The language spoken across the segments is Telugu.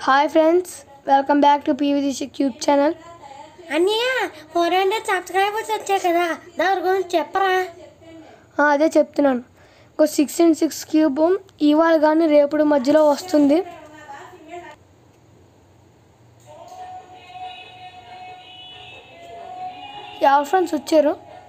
hi friends welcome back to PVG cube channel అన్నయ్య ఫోర్ హండ్రెడ్ సబ్స్క్రైబర్స్ వచ్చాయి కదా దాని గురించి చెప్పరా అదే చెప్తున్నాను ఒక సిక్స్ అండ్ సిక్స్ క్యూబ్ ఇవాళ కానీ రేపటి మధ్యలో వస్తుంది ఎవరు ఫ్రెండ్స్ వచ్చారు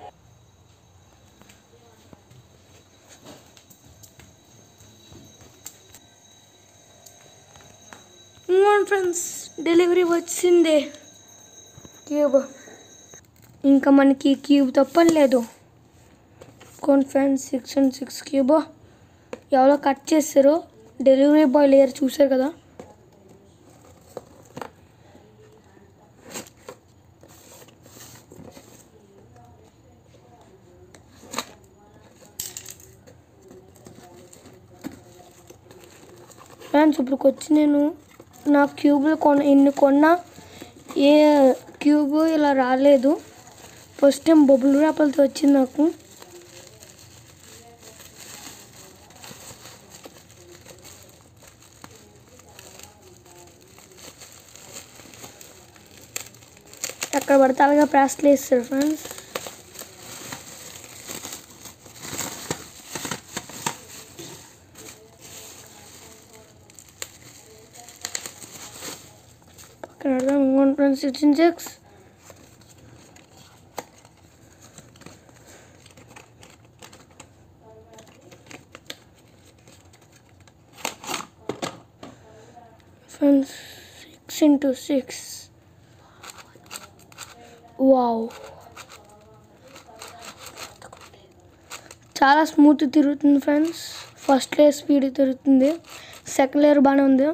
ఫ్రెండ్స్ డెలివరీ వచ్చింది క్యూబ్ ఇంకా మనకి క్యూబ్ తప్పలేదు కోన్ friends six and six cube ఎవరో కట్ చేశారు డెలివరీ బాయ్ లేయర్ చూశారు కదా ఫ్రెండ్స్ ఇప్పుడు వచ్చి నేను నా క్యూబ్లు కొన ఎన్ని కొన్నా ఏ క్యూబ్ ఇలా రాలేదు ఫస్ట్ టైం బొబ్బులు రేపలతో వచ్చింది నాకు ఎక్కడ పడితే అలాగే ప్రెస్లు వేస్తారు ఫ్రెండ్స్ పక్కన one friends six six friends six into six wow చాలా స్మూత్ తిరుగుతుంది ఫ్రెండ్స్ ఫస్ట్ లేయర్ స్పీడ్ తిరుగుతుంది సెకండ్ లేయర్ బాగానే ఉంది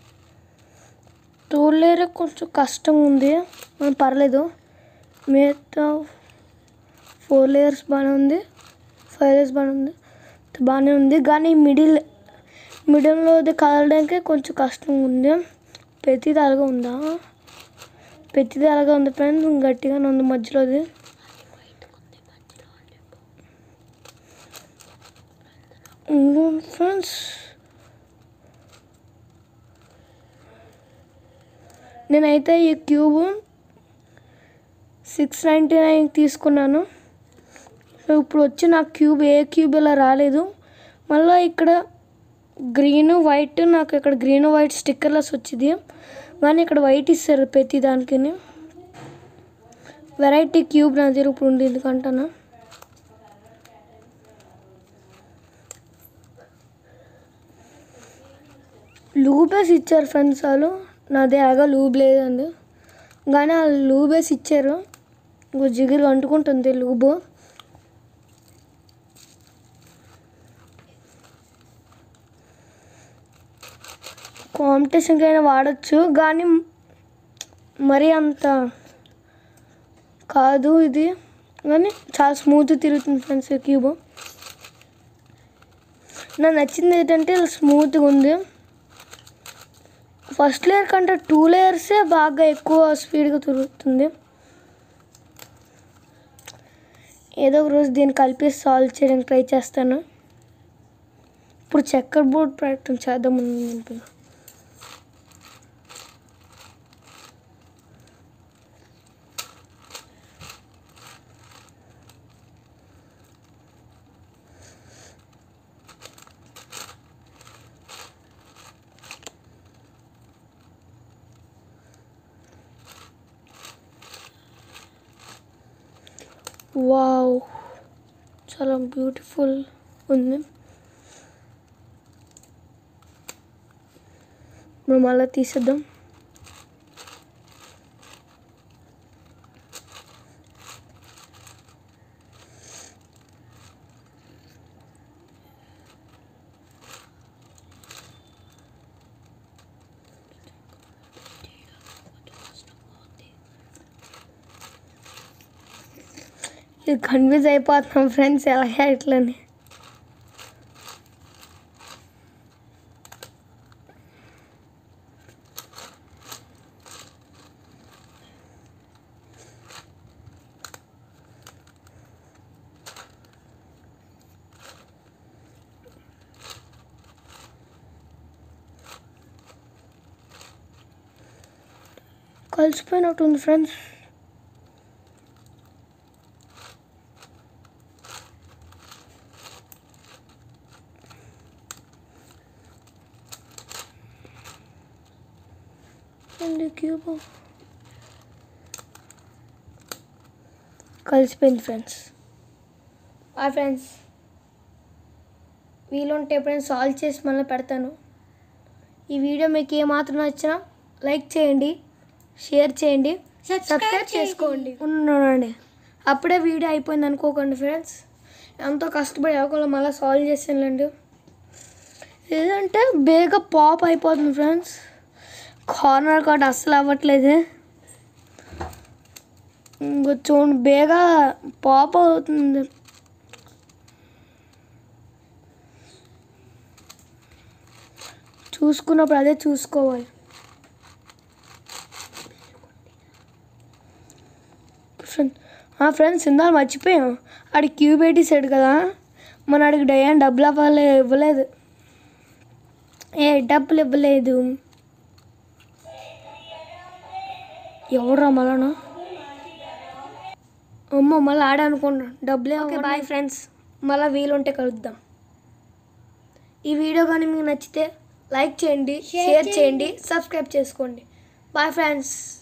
థర్డ్ లేయర్ కొంచెం కష్టం ఉంది మనం పర్లేదు మిగతా ఫోర్ లేయర్స్ బాగానే ఉంది ఫైవ్ లేయర్స్ బాగానే ఉంది బాగానే ఉంది కానీ మిడిల్ మిడిల్లో కదలడానికి కొంచెం కష్టం ఉంది ప్రతిది అలాగే ఉందా ప్రతిదీ అలాగే ఉంది ఫ్రెండ్స్ గట్టిగానే ఉంది మధ్యలోది ఫ్రెండ్స్ నేనైతే ఈ క్యూబ్ సిక్స్ నైంటీ నైన్ తీసుకున్నాను సో ఇప్పుడు వచ్చి నాకు క్యూబ్ ఏ క్యూబ్ ఇలా రాలేదు మళ్ళీ ఇక్కడ గ్రీన్ వైట్ నాకు ఇక్కడ గ్రీన్ వైట్ స్టిక్కర్లెస్ వచ్చింది కానీ ఇక్కడ వైట్ ఇస్తారు ప్రతి దానికి వెరైటీ క్యూబ్ నా దగ్గర ఇప్పుడు ఉంది ఎందుకంటానా లూబేస్ ఇచ్చారు ఫ్రెండ్స్ వాళ్ళు నా దగ్గర లూబ్ లేదండి కానీ వాళ్ళు లూబేస్ ఇచ్చారు ఇంకో జిగురు అంటుకుంటుంది లూబు కాంపిటీషన్కి అయినా వాడచ్చు కానీ మరీ అంత కాదు ఇది కానీ చాలా స్మూత్ తిరుగుతుంది ఫ్రెండ్స్ ఈ క్యూబ్ నాకు నచ్చింది ఏంటంటే స్మూత్గా ఉంది ఫస్ట్ లేయర్ కంటే టూ లేయర్సే బాగా ఎక్కువ స్పీడ్గా తిరుగుతుంది ఏదో ఒక రోజు దీన్ని కలిపి సాల్వ్ చేయడానికి ట్రై చేస్తాను ఇప్పుడు చెక్కర్ బోర్డ్ ప్రయత్నం చేద్దాం అనుకుంటున్నాను వావ్ చాలా బ్యూటిఫుల్ ఉంది మనం అలా తీసేద్దాం ఇది కన్ఫ్యూజ్ అయిపోతున్నాం ఫ్రెండ్స్ ఎలాగే ఇట్లని కలిసిపోయినట్టుంది ఫ్రెండ్స్ అండి క్యూబ్ కలిసిపోయింది ఫ్రెండ్స్ ఆ ఫ్రెండ్స్ వీలుంటే ఎప్పుడైనా సాల్వ్ చేసి మళ్ళీ పెడతాను ఈ వీడియో మీకు ఏమాత్రం నచ్చినా లైక్ చేయండి షేర్ చేయండి సబ్స్క్రైబ్ చేసుకోండి ఉండండి అప్పుడే వీడియో అయిపోయింది అనుకోకండి ఫ్రెండ్స్ ఎంతో కష్టపడి ఎవరికో మళ్ళీ సాల్వ్ చేసానులేండి ఏదంటే బేగా పాప్ అయిపోతుంది ఫ్రెండ్స్ కార్నర్ కార్డ్ అస్సలు అవ్వట్లేదు ఇంకో చూడండి బేగా పాప్ అవుతుంది చూసుకున్నప్పుడు అదే చూసుకోవాలి ఫ్రెండ్ ఫ్రెండ్స్ ఇందా మర్చిపోయాం ఆడి క్యూబ్ సైడ్ కదా మన ఆడికి డయాన్ డబ్బులు అవ్వాలి ఇవ్వలేదు ఏ డబ్బులు ఇవ్వలేదు ఎవడురా మళ్ళా అమ్మ మళ్ళీ ఆడనుకుంటాను డబ్బులే ఓకే బాయ్ ఫ్రెండ్స్ మళ్ళీ వీలుంటే కలుద్దాం ఈ వీడియో కానీ మీకు నచ్చితే లైక్ చేయండి షేర్ చేయండి సబ్స్క్రైబ్ చేసుకోండి బాయ్ ఫ్రెండ్స్